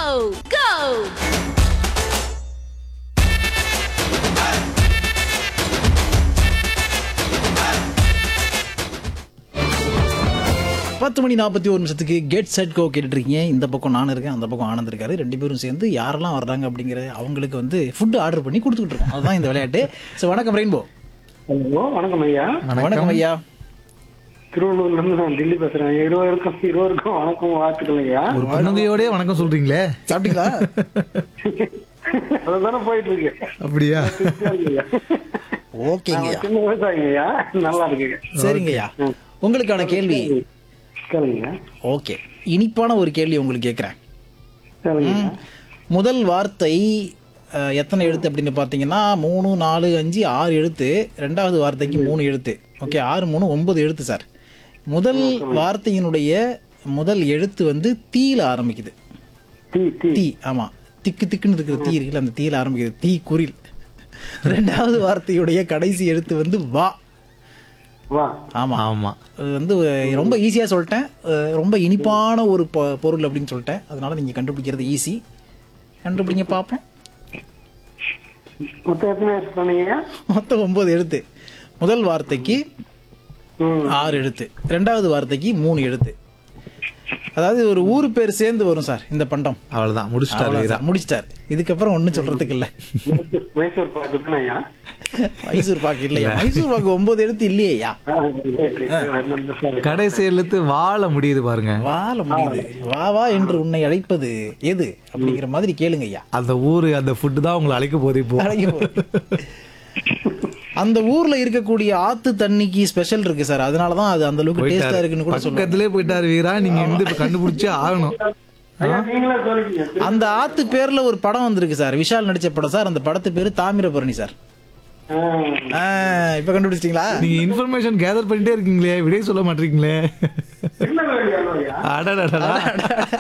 go! பத்து மணி நாற்பத்தி ஒரு நிமிஷத்துக்கு கெட் செட் கோ கேட்டுட்டு இருக்கீங்க இந்த பக்கம் நான் இருக்கேன் அந்த பக்கம் ஆனந்த் இருக்காரு ரெண்டு பேரும் சேர்ந்து யாரெல்லாம் வர்றாங்க அப்படிங்கிற அவங்களுக்கு வந்து ஃபுட் ஆர்டர் பண்ணி கொடுத்துக்கிட்டு இருக்கோம் அதுதான் இந்த விளையாட்டு ஸோ வணக்கம் ரெயின்போ ஹலோ வணக்கம் ஐயா வணக்கம் ஐயா திருவள்ளூர்ல இருந்து நான் டெல்லி பேசுறேன் இருவருக்கும் இருவருக்கும் வணக்கம் வாழ்த்துக்கள் ஐயா ஒரு புன்னகையோடே வணக்கம் சொல்றீங்களே சாப்பிட்டீங்களா அதுதானே போயிட்டு இருக்கு அப்படியா ஐயா. ஓகேங்க நான் சின்ன விவசாயிங்க ஐயா நல்லா இருக்குங்க சரிங்க ஐயா உங்களுக்கான கேள்வி கேளுங்க ஓகே இனிப்பான ஒரு கேள்வி உங்களுக்கு கேட்குறேன் கேளுங்க முதல் வார்த்தை அஹ், எத்தனை எழுத்து அப்படின்னு பார்த்தீங்கன்னா மூணு நாலு அஞ்சு ஆறு எழுத்து ரெண்டாவது வார்த்தைக்கு மூணு எழுத்து ஓகே ஆறு மூணு ஒன்பது எழுத்து சார் முதல் வார்த்தையினுடைய முதல் எழுத்து வந்து தீல ஆரம்பிக்குது டீ டீ தீ ஆமா திக்கு திக்குன்னு இருக்கிற தீ இருக்குல்ல அந்த தீல ஆரம்பிக்குது தீ குரில் ரெண்டாவது வார்த்தையுடைய கடைசி எழுத்து வந்து வா வா ஆமா ஆமா அது வந்து அஹ், ரொம்ப ஈஸியா சொல்லிட்டேன் அஹ், ரொம்ப இனிப்பான ஒரு பொ- பொருள் அப்படின்னு சொல்லிட்டேன் அதனால நீங்க கண்டுபிடிக்கிறது ஈஸி கண்டுபிடிங்க பார்ப்போம் மொத்தம் எத்தனை எழுத்து சொன்னீங்க மொத்தம் ஒன்பது எழுத்து முதல் வார்த்தைக்கு ம் ஆறு எழுத்து ரெண்டாவது வார்த்தைக்கு மூணு எழுத்து அதாவது ஒரு ஊர் பேர் சேர்ந்து வரும் சார் இந்த பண்டம் அவ்வளவுதான் முடிச்சிட்டாரு அவ்வளவுதான் வீரா சார், முடிச்சிட்டார் இதுக்கப்புறம் ஒன்றும் சொல்றதுக்கு இல்லை மைசூர் மைசூர் பாக்கு தானே ஐயா மைசூர் பாக்கு இல்லையா மைசூர் பாக்கு ஒன்பது எழுத்து இல்லையா ஆ, சரி, சரி, சரி. கடைசி எழுத்து வாழ முடியுது பாருங்க வாழ முடியுது வா வா என்று உன்னை அழைப்பது எது அப்படிங்கிற மாதிரி கேளுங்க ஐயா அந்த ஊரு அந்த ஃபுட்டு தான் உங்களை அழைக்க போகுது இப்போ அழைக்க போகுது. அந்த ஊர்ல இருக்கக்கூடிய ஆத்து தண்ணிக்கு ஸ்பெஷல் இருக்கு சார் அதனாலதான் அது அந்த அளவுக்கு டேஸ்டா இருக்குன்னு கூட சொல்லுவாங்க பக்கத்திலே போயிட்டாரு வீரா நீங்க வந்து இப்ப கண்டுபிடிச்சே ஆகணும் ஐயா நீங்களே சொல்லிக்கீங்க அந்த ஆத்து பேர்ல ஒரு படம் வந்திருக்கு சார் விஷால் நடிச்ச படம் சார் அந்த படத்து பேரு தாமிரபரணி சார் ஆ, ஆ, இப்ப கண்டுபிடிச்சிட்டீங்களா நீங்க இன்ஃபர்மேஷன் கேதர் பண்ணிட்டே இருக்கீங்களே விடை சொல்ல மாட்டீங்களே என்ன வேலையா ஐயா அடடடடா